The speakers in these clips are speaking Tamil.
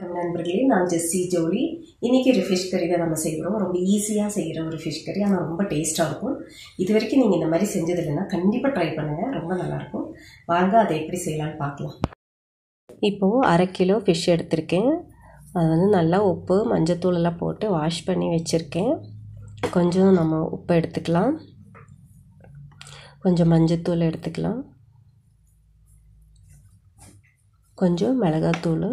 நண்பர்களே நான் ஜெஸ்ஸி ஜோலி இன்றைக்கி ஒரு ஃபிஷ் கறி தான் நம்ம செய்கிறோம் ரொம்ப ஈஸியாக செய்கிற ஒரு ஃபிஷ் கறி ஆனால் ரொம்ப டேஸ்ட்டாக இருக்கும் இது வரைக்கும் நீங்கள் இந்த மாதிரி செஞ்சது இல்லைன்னா கண்டிப்பாக ட்ரை பண்ணுங்கள் ரொம்ப நல்லாயிருக்கும் வாங்க அதை எப்படி செய்யலான்னு பார்க்கலாம் இப்போது அரை கிலோ ஃபிஷ் எடுத்திருக்கேன் அது வந்து நல்லா உப்பு மஞ்சத்தூள் எல்லாம் போட்டு வாஷ் பண்ணி வச்சுருக்கேன் கொஞ்சம் நம்ம உப்பு எடுத்துக்கலாம் கொஞ்சம் மஞ்சத்தூள் எடுத்துக்கலாம் கொஞ்சம் மிளகாத்தூள்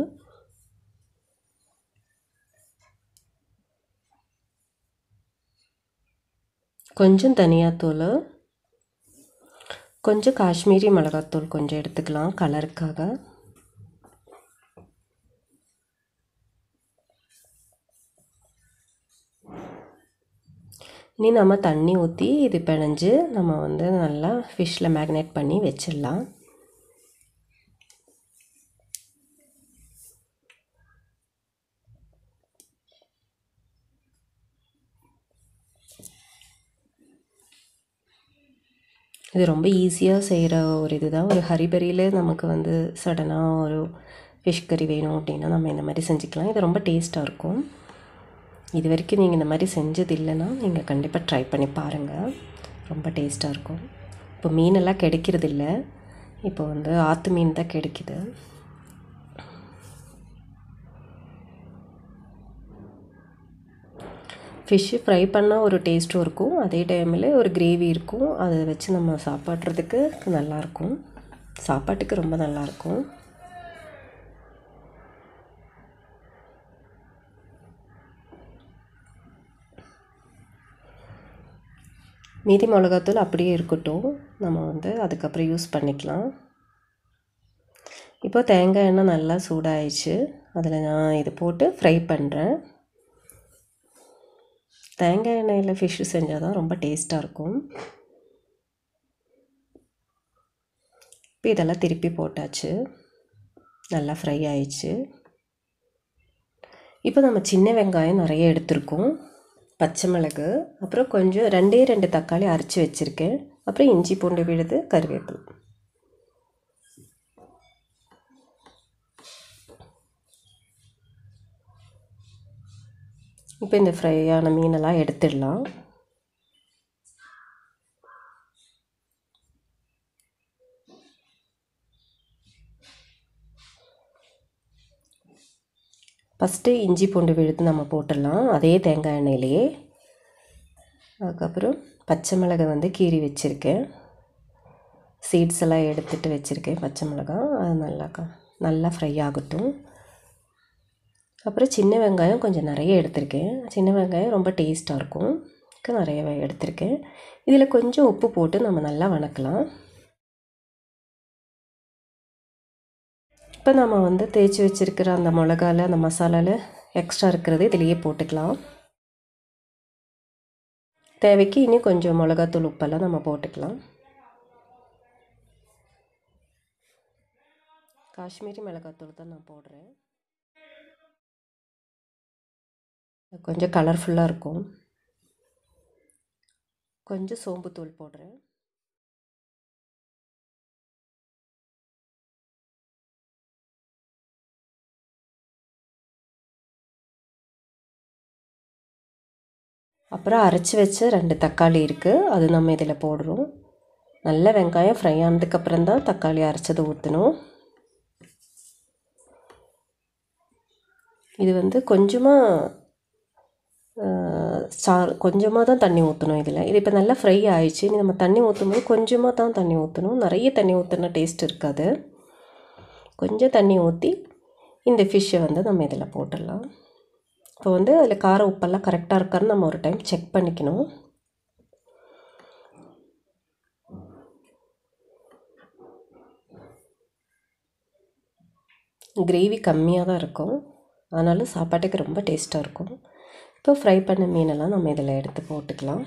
கொஞ்சம் தனியாத்தூள் கொஞ்சம் காஷ்மீரி மிளகாத்தூள் கொஞ்சம் எடுத்துக்கலாம் கலருக்காக இனி நம்ம தண்ணி ஊற்றி இது பிணைஞ்சு நம்ம வந்து நல்லா ஃபிஷ்ஷில் மேக்னேட் பண்ணி வச்சிடலாம் இது ரொம்ப ஈஸியாக செய்கிற ஒரு இது தான் ஒரு ஹரிபரியில் நமக்கு வந்து சடனாக ஒரு ஃபிஷ் கறி வேணும் அப்படின்னா நம்ம இந்த மாதிரி செஞ்சுக்கலாம் இது ரொம்ப டேஸ்ட்டாக இருக்கும் இது வரைக்கும் நீங்கள் இந்த மாதிரி செஞ்சது இல்லைன்னா நீங்கள் கண்டிப்பாக ட்ரை பண்ணி பாருங்கள் ரொம்ப டேஸ்ட்டாக இருக்கும் இப்போ மீனெல்லாம் கிடைக்கிறது இல்லை இப்போ வந்து ஆற்று மீன் தான் கிடைக்குது ஃபிஷ்ஷு ஃப்ரை பண்ணால் ஒரு டேஸ்ட்டும் இருக்கும் அதே டைமில் ஒரு கிரேவி இருக்கும் அதை வச்சு நம்ம சாப்பாடுறதுக்கு நல்லாயிருக்கும் சாப்பாட்டுக்கு ரொம்ப நல்லாயிருக்கும் மீதி மிளகாத்தூள் அப்படியே இருக்கட்டும் நம்ம வந்து அதுக்கப்புறம் யூஸ் பண்ணிக்கலாம் இப்போ தேங்காய் எண்ணெய் நல்லா சூடாயிடுச்சு அதில் நான் இது போட்டு ஃப்ரை பண்ணுறேன் தேங்காய் எண்ணெயில் ஃபிஷ்ஷு செஞ்சால் தான் ரொம்ப டேஸ்ட்டாக இருக்கும் இப்போ இதெல்லாம் திருப்பி போட்டாச்சு நல்லா ஃப்ரை ஆயிடுச்சு இப்போ நம்ம சின்ன வெங்காயம் நிறைய எடுத்திருக்கோம் பச்சை மிளகு அப்புறம் கொஞ்சம் ரெண்டே ரெண்டு தக்காளி அரைச்சி வச்சுருக்கேன் அப்புறம் இஞ்சி பூண்டு விழுது கருவேப்பிலை இப்போ இந்த ஃப்ரையான மீனெல்லாம் எடுத்துடலாம் ஃபஸ்ட்டு இஞ்சி பூண்டு விழுத்து நம்ம போட்டுடலாம் அதே தேங்காய் எண்ணெயிலேயே அதுக்கப்புறம் பச்சை மிளகை வந்து கீறி வச்சுருக்கேன் சீட்ஸ் எல்லாம் எடுத்துகிட்டு வச்சுருக்கேன் பச்சை மிளகா அது நல்லா நல்லா ஃப்ரை ஆகட்டும் அப்புறம் சின்ன வெங்காயம் கொஞ்சம் நிறைய எடுத்திருக்கேன் சின்ன வெங்காயம் ரொம்ப டேஸ்ட்டாக இருக்கும் நிறையவே எடுத்திருக்கேன் இதில் கொஞ்சம் உப்பு போட்டு நம்ம நல்லா வணக்கலாம் இப்போ நம்ம வந்து தேய்ச்சி வச்சுருக்கிற அந்த மிளகாவில் அந்த மசாலாவில் எக்ஸ்ட்ரா இருக்கிறது இதிலையே போட்டுக்கலாம் தேவைக்கு இன்னும் கொஞ்சம் மிளகாத்தூள் உப்பெல்லாம் நம்ம போட்டுக்கலாம் காஷ்மீரி மிளகாத்தூள் தான் நான் போடுறேன் கொஞ்சம் கலர்ஃபுல்லாக இருக்கும் கொஞ்சம் சோம்புத்தூள் போடுறேன் அப்புறம் அரைச்சி வச்ச ரெண்டு தக்காளி இருக்குது அது நம்ம இதில் போடுறோம் நல்ல வெங்காயம் ஃப்ரை ஆனதுக்கப்புறம் தான் தக்காளி அரைச்சதை ஊற்றணும் இது வந்து கொஞ்சமாக சா கொஞ்சமாக தான் தண்ணி ஊற்றணும் இதில் இது இப்போ நல்லா ஃப்ரை ஆயிடுச்சு நம்ம தண்ணி ஊற்றும்போது கொஞ்சமாக தான் தண்ணி ஊற்றணும் நிறைய தண்ணி ஊற்றினா டேஸ்ட் இருக்காது கொஞ்சம் தண்ணி ஊற்றி இந்த ஃபிஷ்ஷை வந்து நம்ம இதில் போட்டுடலாம் இப்போ வந்து அதில் கார உப்பெல்லாம் கரெக்டாக இருக்கான்னு நம்ம ஒரு டைம் செக் பண்ணிக்கணும் கிரேவி கம்மியாக தான் இருக்கும் ஆனாலும் சாப்பாட்டுக்கு ரொம்ப டேஸ்ட்டாக இருக்கும் இப்போ ஃப்ரை பண்ண மீனெல்லாம் நம்ம இதில் எடுத்து போட்டுக்கலாம்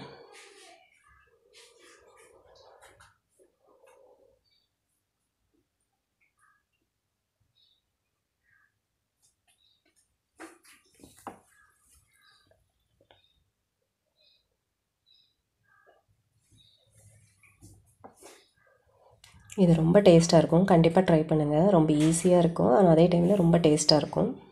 இது ரொம்ப டேஸ்ட்டாக இருக்கும் கண்டிப்பாக ட்ரை பண்ணுங்கள் ரொம்ப ஈஸியாக இருக்கும் ஆனால் அதே டைமில் ரொம்ப டேஸ்ட்டாக இருக்கும்